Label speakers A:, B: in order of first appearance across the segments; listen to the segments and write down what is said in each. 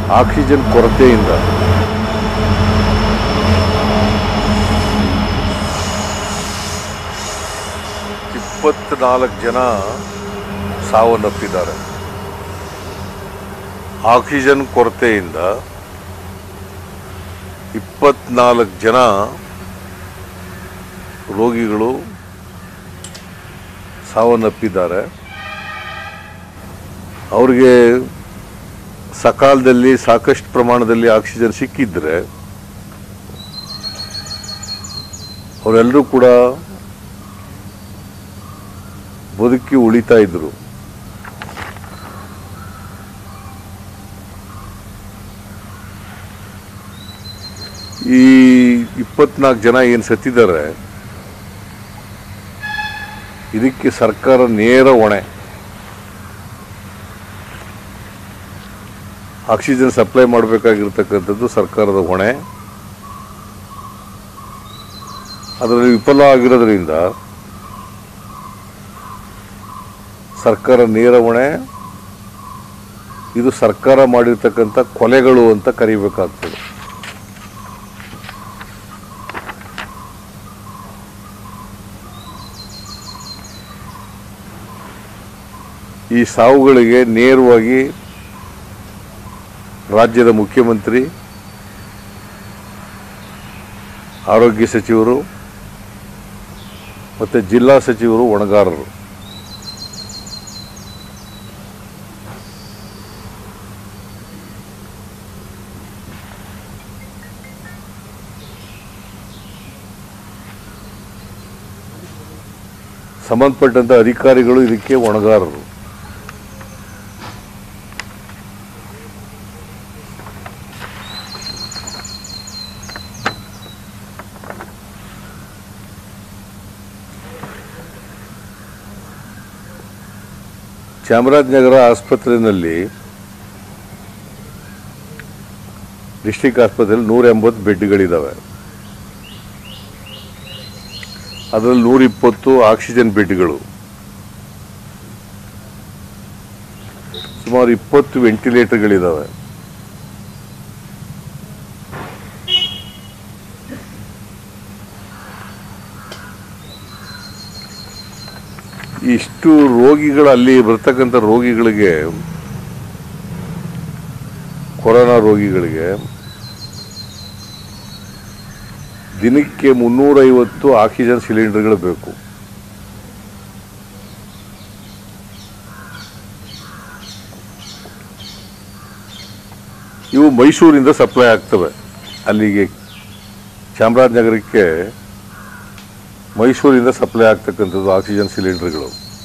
A: Oxygen ಕೊರತೆಯಿಂದ ಇಪ್ಪತ್ನಾಲ್ಕು ಜನ ಸಾವನ್ನಪ್ಪಿದ್ದಾರೆ ಆಕ್ಸಿಜನ್ ಕೊರತೆಯಿಂದ ಇಪ್ಪತ್ನಾಲ್ಕು ಜನ ರೋಗಿಗಳು ಸಾವನ್ನಪ್ಪಿದ್ದಾರೆ ಅವ್ರಿಗೆ ಸಕಾಲದಲ್ಲಿ ಸಾಕಷ್ಟು ಪ್ರಮಾಣದಲ್ಲಿ ಆಕ್ಸಿಜನ್ ಸಿಕ್ಕಿದ್ರೆ ಅವರೆಲ್ಲರೂ ಕೂಡ ಬದುಕಿ ಉಳಿತಾ ಇದ್ರು ಈ ಇಪ್ಪತ್ನಾಲ್ಕು ಜನ ಏನು ಸತ್ತಿದ್ದಾರೆ ಇದಕ್ಕೆ ಸರ್ಕಾರ ನೇರ ಹೊಣೆ ಆಕ್ಸಿಜನ್ ಸಪ್ಲೈ ಮಾಡಬೇಕಾಗಿರ್ತಕ್ಕಂಥದ್ದು ಸರ್ಕಾರದ ಹೊಣೆ ಅದರಲ್ಲಿ ವಿಫಲ ಆಗಿರೋದ್ರಿಂದ ಸರ್ಕಾರ ನೇರ ಹೊಣೆ ಇದು ಸರ್ಕಾರ ಮಾಡಿರ್ತಕ್ಕಂಥ ಕೊಲೆಗಳು ಅಂತ ಕರಿಬೇಕಾಗ್ತದೆ ಈ ಸಾವುಗಳಿಗೆ ನೇರವಾಗಿ ರಾಜ್ಯದ ಮುಖ್ಯಮಂತ್ರಿ ಆರೋಗ್ಯ ಸಚಿವರು ಮತ್ತು ಜಿಲ್ಲಾ ಸಚಿವರು ಹೊಣೆಗಾರರು ಸಂಬಂಧಪಟ್ಟಂತ ಅಧಿಕಾರಿಗಳು ಇದಕ್ಕೆ ಹೊಣೆಗಾರರು ಚಾಮರಾಜನಗರ ಆಸ್ಪತ್ರೆಯಲ್ಲಿ ಡಿಸ್ಟಿಕ್ ಆಸ್ಪತ್ರೆಯಲ್ಲಿ ನೂರ ಎಂಬತ್ತು ಬೆಡ್ಗಳಿದ್ದಾವೆ ಅದರಲ್ಲಿ ನೂರ ಇಪ್ಪತ್ತು ಆಕ್ಸಿಜನ್ ಬೆಡ್ಗಳು ಸುಮಾರು ಇಪ್ಪತ್ತು ವೆಂಟಿಲೇಟರ್ಗಳಿದ್ದಾವೆ ಇಷ್ಟು ರೋಗಿಗಳು ಅಲ್ಲಿ ಬರ್ತಕ್ಕಂಥ ರೋಗಿಗಳಿಗೆ ಕೊರೋನಾ ರೋಗಿಗಳಿಗೆ ದಿನಕ್ಕೆ ಮುನ್ನೂರೈವತ್ತು ಆಕ್ಸಿಜನ್ ಸಿಲಿಂಡರ್ಗಳು ಬೇಕು ಇವು ಮೈಸೂರಿಂದ ಸಪ್ಲೈ ಆಗ್ತವೆ ಅಲ್ಲಿಗೆ ಚಾಮರಾಜನಗರಕ್ಕೆ ಮೈಸೂರಿಂದ ಸಪ್ಲೈ ಆಗ್ತಕ್ಕಂಥದ್ದು ಆಕ್ಸಿಜನ್ ಸಿಲಿಂಡರ್ಗಳು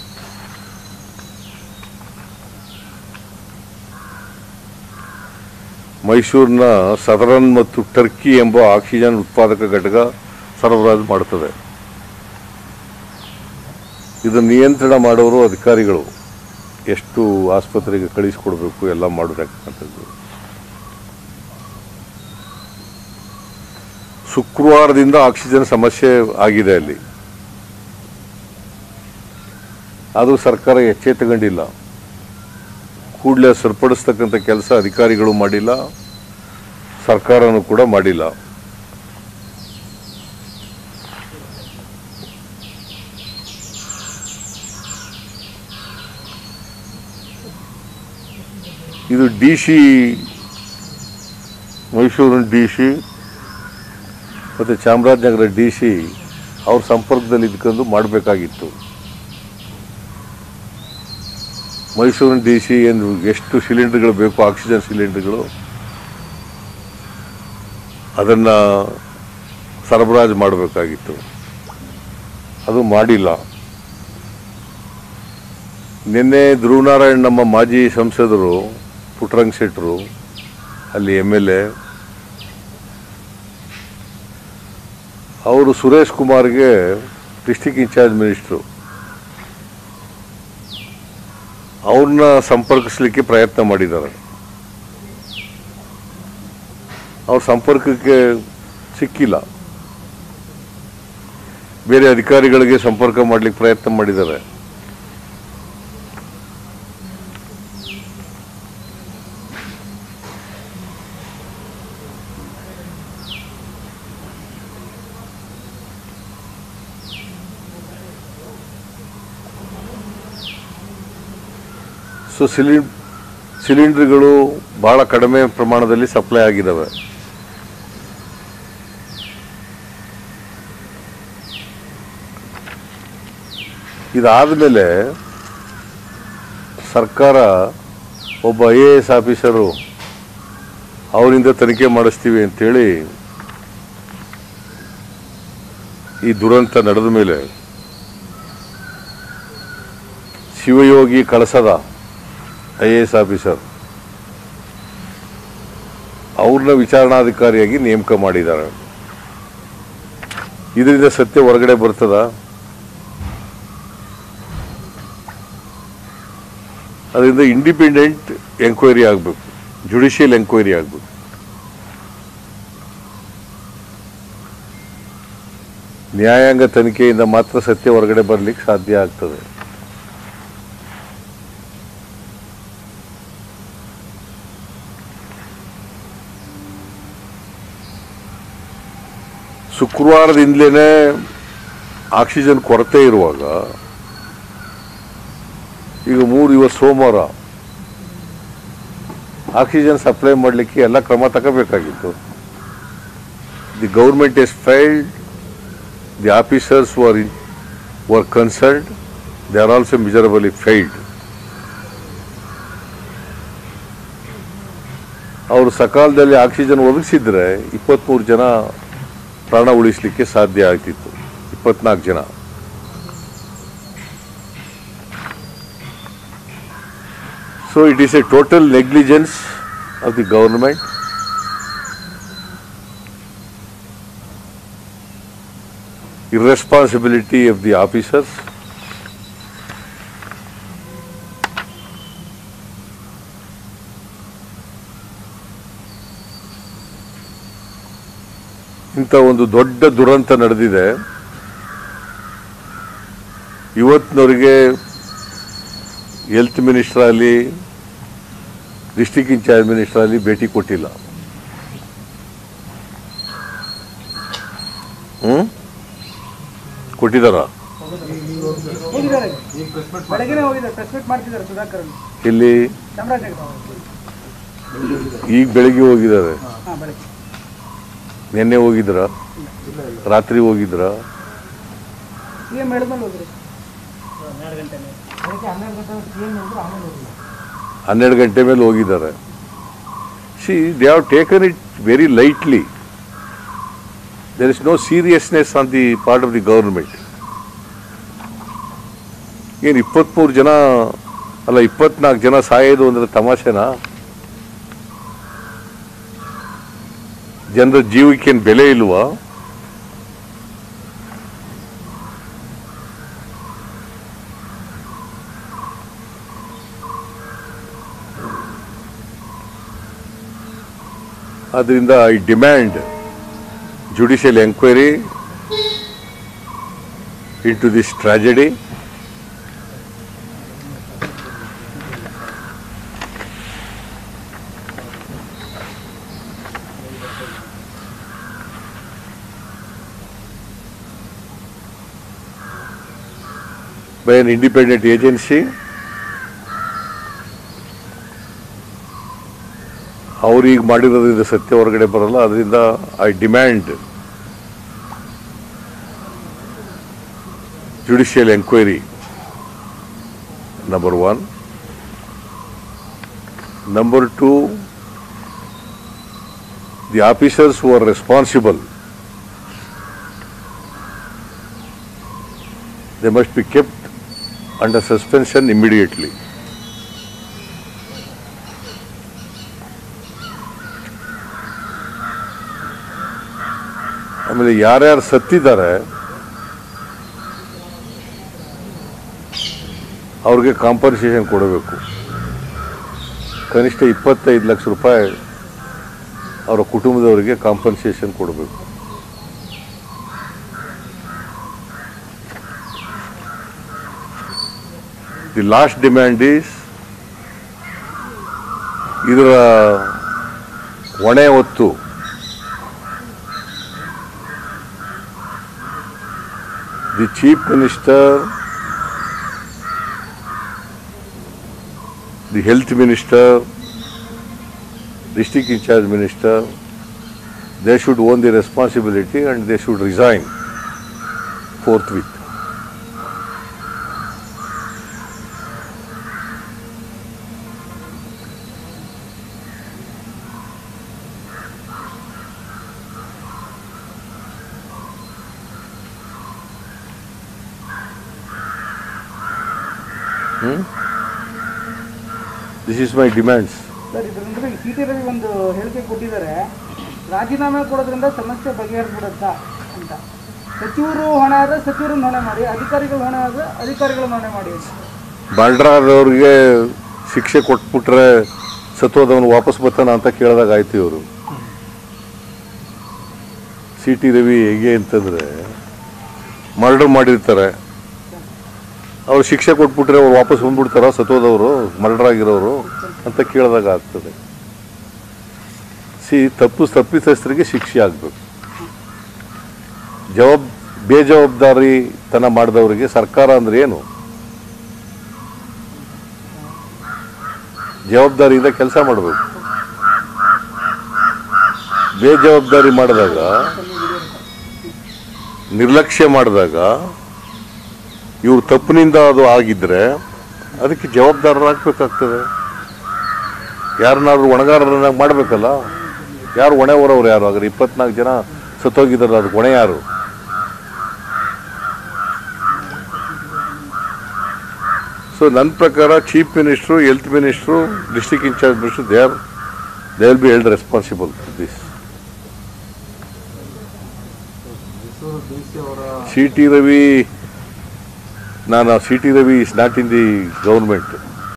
A: ಮೈಸೂರಿನ ಸದರನ್ ಮತ್ತು ಟರ್ಕಿ ಎಂಬ ಆಕ್ಸಿಜನ್ ಉತ್ಪಾದಕ ಘಟಕ ಸರಬರಾಜು ಮಾಡುತ್ತದೆ ಇದು ನಿಯಂತ್ರಣ ಮಾಡೋರು ಅಧಿಕಾರಿಗಳು ಎಷ್ಟು ಆಸ್ಪತ್ರೆಗೆ ಕಳಿಸ್ಕೊಡ್ಬೇಕು ಎಲ್ಲ ಮಾಡತಕ್ಕಂಥದ್ದು ಶುಕ್ರವಾರದಿಂದ ಆಕ್ಸಿಜನ್ ಸಮಸ್ಯೆ ಆಗಿದೆ ಅಲ್ಲಿ ಅದು ಸರ್ಕಾರ ಎಚ್ಚೆತ್ತುಕೊಂಡಿಲ್ಲ ಕೂಡಲೇ ಸರಿಪಡಿಸ್ತಕ್ಕಂಥ ಕೆಲಸ ಅಧಿಕಾರಿಗಳು ಮಾಡಿಲ್ಲ ಸರ್ಕಾರನೂ ಕೂಡ ಮಾಡಿಲ್ಲ ಇದು ಡಿ ಸಿ ಮೈಸೂರಿನ ಡಿ ಸಿ ಮತ್ತು ಚಾಮರಾಜನಗರ ಡಿ ಸಿ ಅವ್ರ ಸಂಪರ್ಕದಲ್ಲಿ ಇದ್ಕೊಂಡು ಮಾಡಬೇಕಾಗಿತ್ತು ಮೈಸೂರಿನ ಡಿ ಸಿ ಏನು ಎಷ್ಟು ಸಿಲಿಂಡರ್ಗಳು ಬೇಕು ಆಕ್ಸಿಜನ್ ಸಿಲಿಂಡರ್ಗಳು ಅದನ್ನು ಸರಬರಾಜು ಮಾಡಬೇಕಾಗಿತ್ತು ಅದು ಮಾಡಿಲ್ಲ ನಿನ್ನೆ ಧ್ರುವನಾರಾಯಣ್ ನಮ್ಮ ಮಾಜಿ ಸಂಸದರು ಪುಟ್ಟರಂಗ್ ಶೆಟ್ಟರು ಅಲ್ಲಿ ಎಮ್ ಎಲ್ ಎ ಅವರು ಸುರೇಶ್ ಕುಮಾರ್ಗೆ ಡಿಸ್ಟಿಕ್ ಇನ್ಚಾರ್ಜ್ ಮಿನಿಸ್ಟ್ರು ಅವ್ರನ್ನ ಸಂಪರ್ಕಿಸ್ಲಿಕ್ಕೆ ಪ್ರಯತ್ನ ಮಾಡಿದ್ದಾರೆ ಅವ್ರ ಸಂಪರ್ಕಕ್ಕೆ ಸಿಕ್ಕಿಲ್ಲ ಬೇರೆ ಅಧಿಕಾರಿಗಳಿಗೆ ಸಂಪರ್ಕ ಮಾಡ್ಲಿಕ್ಕೆ ಪ್ರಯತ್ನ ಮಾಡಿದ್ದಾರೆ ಸೊ ಸಿಲಿ ಸಿಲಿಂಡ್ರ್ಗಳು ಭಾಳ ಕಡಿಮೆ ಪ್ರಮಾಣದಲ್ಲಿ ಸಪ್ಲೈ ಆಗಿದ್ದಾವೆ ಇದಾದ ಮೇಲೆ ಸರ್ಕಾರ ಒಬ್ಬ ಐ ಎ ಎಸ್ ಆಫೀಸರು ಅವರಿಂದ ತನಿಖೆ ಮಾಡಿಸ್ತೀವಿ ಅಂತೇಳಿ ಈ ದುರಂತ ನಡೆದ ಮೇಲೆ ಶಿವಯೋಗಿ ಕಳಸದ ಐ ಎ ಎಸ್ ಆಫೀಸರ್ ಅವ್ರನ್ನ ವಿಚಾರಣಾಧಿಕಾರಿಯಾಗಿ ನೇಮಕ ಮಾಡಿದ್ದಾರೆ ಇದರಿಂದ ಸತ್ಯ ಹೊರಗಡೆ ಬರ್ತದ ಅದರಿಂದ ಇಂಡಿಪೆಂಡೆಂಟ್ ಎಂಕ್ವೈರಿ ಆಗಬೇಕು ಜುಡಿಷಿಯಲ್ ಎಂಕ್ವೈರಿ ಆಗಬೇಕು ನ್ಯಾಯಾಂಗ ತನಿಖೆಯಿಂದ ಮಾತ್ರ ಸತ್ಯ ಹೊರಗಡೆ ಬರಲಿಕ್ಕೆ ಸಾಧ್ಯ ಆಗ್ತದೆ ಶುಕ್ರವಾರದಿಂದಲೇ ಆಕ್ಸಿಜನ್ ಕೊರತೆ ಇರುವಾಗ ಈಗ ಮೂರು ಇವತ್ತು ಸೋಮವಾರ ಆಕ್ಸಿಜನ್ ಸಪ್ಲೈ ಮಾಡಲಿಕ್ಕೆ ಎಲ್ಲ ಕ್ರಮ ತಗೋಬೇಕಾಗಿತ್ತು the government is failed the officers were were concerned they are also miserably failed ಅವರು ಸಕಾಲದಲ್ಲಿ ಆಕ್ಸಿಜನ್ ಒದಗಿಸಿದ್ರೆ ಇಪ್ಪತ್ತ್ಮೂರು ಜನ ಪ್ರಾಣ ಉಳಿಸಲಿಕ್ಕೆ ಸಾಧ್ಯ ಆಗ್ತಿತ್ತು ಇಪ್ಪತ್ನಾಲ್ಕು ಜನ So it is a total negligence of the government. Irresponsibility of the officers. ಇಂಥ ಒಂದು ದೊಡ್ಡ ದುರಂತ ನಡೆದಿದೆ ಇವತ್ತಿನವರೆಗೆ ಹೆಲ್ತ್ ಮಿನಿಸ್ಟರ್ ಆಗಲಿ ಡಿಸ್ಟಿಕ್ ಇನ್ಚಾರ್ಜ್ ಮಿನಿಸ್ಟರ್ ಆಗಲಿ ಭೇಟಿ ಕೊಟ್ಟಿಲ್ಲ ಹ್ಮ್ ಕೊಟ್ಟಿದಾರ
B: ಹೋಗಿದ್ದಾರೆ ಬೆಳಗ್ಗೆನೆ ಹೋಗಿದ್ದಾರೆ ಪ್ರೆಸ್ ಮೀಟ್ ಮಾಡ್ತಿದ್ದಾರೆ ಸುಧಾಕರ್
A: ಇಲ್ಲಿ
B: ಚಾಮರಾಜನಗರ
A: ಈಗ ಬೆಳಿಗ್ಗೆ ಹೋಗಿದ್ದಾರೆ
B: ಹಾಂ ಬೆಳಗ್ಗೆ
A: ನಿನ್ನೆ ಹೋಗಿದ್ರ ರಾತ್ರಿ ಹೋಗಿದ್ರ
B: ಸಿ ಎಂ ಹೇಳಿದ್ಮೇಲೆ ಹೋಗಿರಿ ಹನ್ನೆರಡು ಗಂಟೆ ಬೆಳಗ್ಗೆ ಹನ್ನೆರಡು ಗಂಟೆ ಸಿ ಎಂ ಅಂದ್ರೆ ಆಮೇಲೆ ಹೋಗಿಲ್ಲ
A: ಹನ್ನೆರಡು ಗಂಟೆ ಮೇಲೆ ಹೋಗಿದ್ದಾರೆ see they have taken it very lightly there is no seriousness on the part of the government ಏನು ಇಪ್ಪತ್ತ್ಮೂರು ಜನ ಅಲ್ಲ ಇಪ್ಪತ್ನಾಲ್ಕು ಜನ ಸಾಯೋದು ಅಂದ್ರೆ ತಮಾಷೆನಾ ಜನರ ಜೀವಕ್ಕೇನು ಬೆಲೆ ಇಲ್ವಾ ಆದ್ದರಿಂದ I demand judicial enquiry into this tragedy by an independent agency ಅವ್ರು ಈಗ ಮಾಡಿರೋದ್ರಿಂದ ಸತ್ಯ ಹೊರಗಡೆ ಬರಲ್ಲ ಅದರಿಂದ I demand judicial enquiry number one number two the officers who are responsible they must be kept under suspension immediately. ಆಮೇಲೆ ಯಾರ್ಯಾರು ಸತ್ತಿದ್ದಾರೆ ಅವ್ರಿಗೆ ಕಾಂಪನ್ಸೇಷನ್ ಕೊಡಬೇಕು ಕನಿಷ್ಠ ಇಪ್ಪತ್ತೈದು ಲಕ್ಷ ರೂಪಾಯಿ ಅವರ ಕುಟುಂಬದವರಿಗೆ ಕಾಂಪನ್ಸೇಷನ್ ಕೊಡಬೇಕು ದಿ ಲಾಸ್ಟ್ ಡಿಮ್ಯಾಂಡ್ ಈಸ್ ಇದರ ಹೊಣೆ ಹೊತ್ತು the chief minister the health minister, district in charge minister, they should own the responsibility and they should resign forthwith. This is my demands.
B: Sir ಇದರಿಂದ ಸಿ ಟಿ ರವಿ ಒಂದು ಹೇಳಿಕೆ ಕೊಟ್ಟಿದ್ದಾರೆ ರಾಜೀನಾಮೆ ಕೊಡೋದ್ರಿಂದ ಸಮಸ್ಯೆ ಬಗೆಹರಿಸ್ಬಿಡುತ್ತಾ ಅಂತ ಸಚಿವರು ಹೊಣೆ ಆದ್ರೆ ಸಚಿವರನ್ನ ಹೊಣೆ ಮಾಡಿ ಅಧಿಕಾರಿಗಳು ಹೊಣೆ ಆದ್ರೆ ಅಧಿಕಾರಿಗಳನ್ನ ಹೊಣೆ ಮಾಡಿ ಅಂತ.
A: ಬಾಂಡ್ರಾದವ್ರಿಗೆ ಶಿಕ್ಷೆ ಕೊಟ್ಬಿಟ್ರೆ ಸತ್ತೋದವನು ವಾಪಸ್ ಬರ್ತಾನ ಅಂತ ಕೇಳಿದಾಗ ಆಯ್ತು ಇವರು ಸಿ ಟಿ ರವಿ ಹೇಗೆ ಅಂತಂದ್ರೆ ಮರ್ಡರ್ ಮಾಡಿರ್ತಾರೆ ಅವ್ರು ಶಿಕ್ಷೆ ಕೊಟ್ಬಿಟ್ರೆ ಅವ್ರು ವಾಪಸ್ ಬಂದ್ಬಿಡ್ತಾರ ಸತ್ತೋದವರು ಮರ್ಡರ್ ಆಗಿರೋರು ಅಂತ ಕೇಳಿದಾಗ ಆಗ್ತದೆ ಸಿ ತಪ್ಪು ತಪ್ಪಿತಸ್ಥರಿಗೆ ಶಿಕ್ಷೆ ಆಗಬೇಕು ಜವಾಬ್ ಬೇಜವಾಬ್ದಾರಿತನ ಮಾಡಿದವರಿಗೆ ಸರ್ಕಾರ ಅಂದ್ರೆ ಏನು ಜವಾಬ್ದಾರಿಯಿಂದ ಕೆಲಸ ಮಾಡಬೇಕು ಬೇಜವಾಬ್ದಾರಿ ಮಾಡಿದಾಗ ನಿರ್ಲಕ್ಷ್ಯ ಮಾಡಿದಾಗ ಇವ್ರ ತಪ್ಪಿನಿಂದ ಅದು ಆಗಿದ್ರೆ ಅದಕ್ಕೆ ಜವಾಬ್ದಾರರಾಗಬೇಕಾಗ್ತದೆ ಯಾರನ್ನಾದ್ರೂ ಹೊಣೆಗಾರರನ್ನಾಗಿ ಮಾಡಬೇಕಲ್ಲ ಯಾರು ಹೊಣೆ ಹೊರವ್ರು ಯಾರು ಹಾಗಾದ್ರೆ ಇಪ್ಪತ್ನಾಲ್ಕು ಜನ ಸತ್ತೋಗಿದ್ದಾರೆ ಅದಕ್ಕೆ ಹೊಣೆ ಯಾರು ಸೊ ನನ್ನ ಪ್ರಕಾರ chief minister health minister district in charge minister they are they will be held responsible this C T Ravi ನಾನು C T Ravi is not in the government